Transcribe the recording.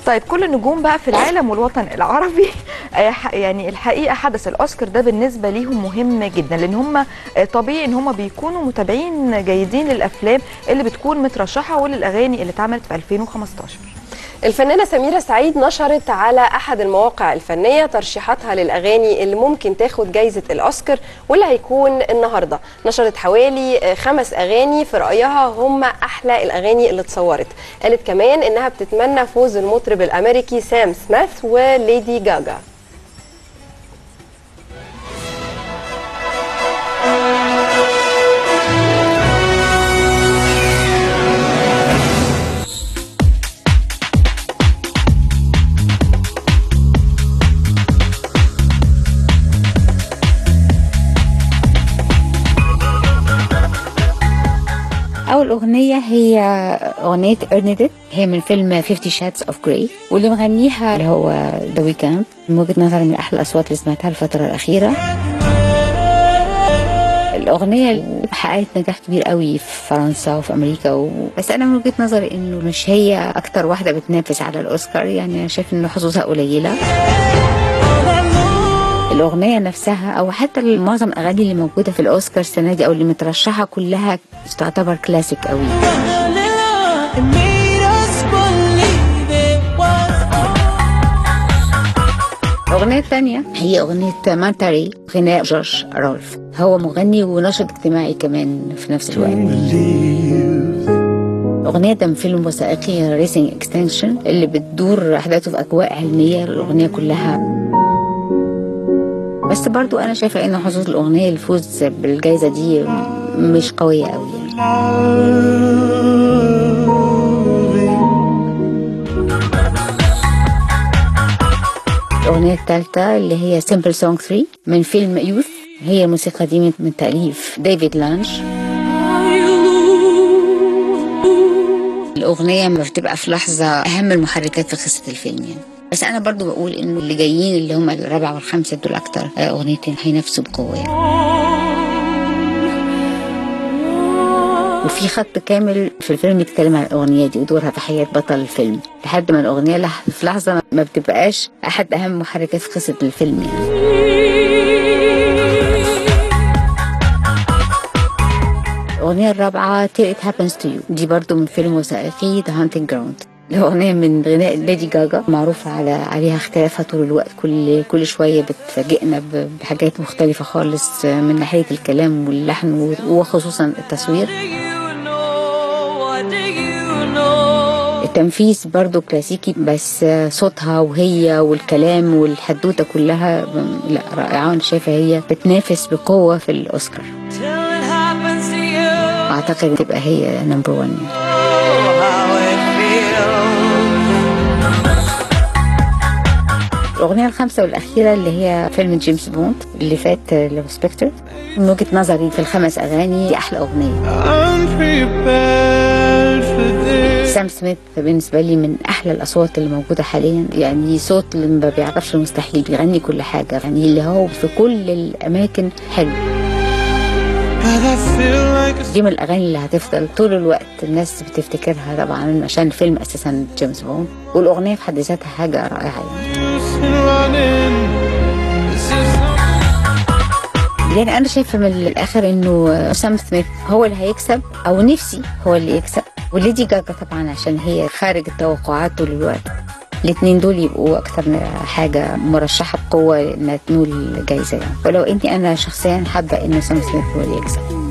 طيب كل النجوم بقى في العالم والوطن العربي آه، ح- يعني الحقيقه حدث الاوسكار ده بالنسبه ليهم مهم جدا لان هم آه، طبيعي ان هم بيكونوا متابعين جيدين للافلام اللي بتكون مترشحه وللاغاني اللي اتعملت في 2015 الفنانة سميرة سعيد نشرت على أحد المواقع الفنية ترشيحاتها للأغاني اللي ممكن تاخد جايزة الأوسكار واللي هيكون النهاردة نشرت حوالي آه، خمس أغاني في رأيها هم أحلى الأغاني اللي اتصورت قالت كمان إنها بتتمنى فوز المطرب الأمريكي سام سميث وليدي جاجا أول أغنية هي أغنية Earned It هي من فيلم Fifty Shades of Grey واللي مغنيها اللي هو ذا ويكند من وجهة نظري من أحلى الأصوات اللي سمعتها الفترة الأخيرة الأغنية حققت نجاح كبير قوي في فرنسا وفي أمريكا و... بس أنا من وجهة نظري إنه مش هي أكتر واحدة بتنافس على الأوسكار يعني أنا شايف إنه حظوظها قليلة الأغنية نفسها أو حتى معظم الأغاني اللي موجودة في الأوسكار السنة دي أو اللي مترشحة كلها تعتبر كلاسيك قوي الأغنية الثانية هي أغنية مانتاري غناء جورج رولف هو مغني وناشط اجتماعي كمان في نفس الوقت أغنية ده من فيلم وثائقي ريسنج اكستنشن اللي بتدور أحداثه في أجواء علمية الأغنية كلها بس برضو أنا شايفة إن حظوظ الأغنية الفوز بالجائزة دي مش قوية قوي يعني الأغنية الثالثة اللي هي سيمبل سونج 3 من فيلم يوث هي الموسيقى دي من- من تأليف ديفيد لانش الأغنية ما بتبقى في لحظة أهم المحركات في قصة الفيلم يعني بس أنا برضو بقول إنه اللي جايين اللي هم الرابعة والخامسة دول أكتر آه، أغنيتين هينافسوا بقوة يعني. وفي خط كامل في الفيلم يتكلم عن الأغنية دي ودورها في حياة بطل الفيلم لحد ما الأغنية لح- في لحظة ما بتبقاش أحد أهم محركات في قصة الفيلم يعني الأغنية الرابعة Till It Happens To You دي برضو من فيلم وثائقي The Hunting Ground الأغنية من غناء ليدي جاجا معروفة على عليها اختلافها طول الوقت كل كل شوية بتفاجئنا ب- بحاجات مختلفة خالص من ناحية الكلام واللحن و- وخصوصا التصوير التنفيذ برضو كلاسيكي بس صوتها وهي والكلام والحدوتة كلها لا رائعة وأنا شايفة هي بتنافس بقوة في الأوسكار أعتقد تبقى هي نمبر 1 الأغنية الخامسة والأخيرة اللي هي فيلم جيمس بوند اللي فات لو سبكتر من وجهة نظري في الخمس أغاني دي أحلى أغنية سام سميث بالنسبة لي من أحلى الأصوات اللي موجودة حاليا يعني صوت اللي ما بيعرفش المستحيل بيغني كل حاجة يعني اللي هو في كل الأماكن حلو دي من الأغاني اللي هتفضل طول الوقت الناس بتفتكرها طبعا عشان الفيلم أساسا جيمس بوند والأغنية في حد ذاتها حاجة رائعة يعني يعني انا شايفه من الاخر انه سام سميث هو اللي هيكسب او نفسي هو اللي يكسب وليدي جاجا طبعا عشان هي خارج التوقعات طول الوقت الاثنين دول يبقوا اكتر حاجه مرشحه بقوه انها تنول جايزه يعني ولو اني انا شخصيا حابه ان سام سميث هو اللي يكسب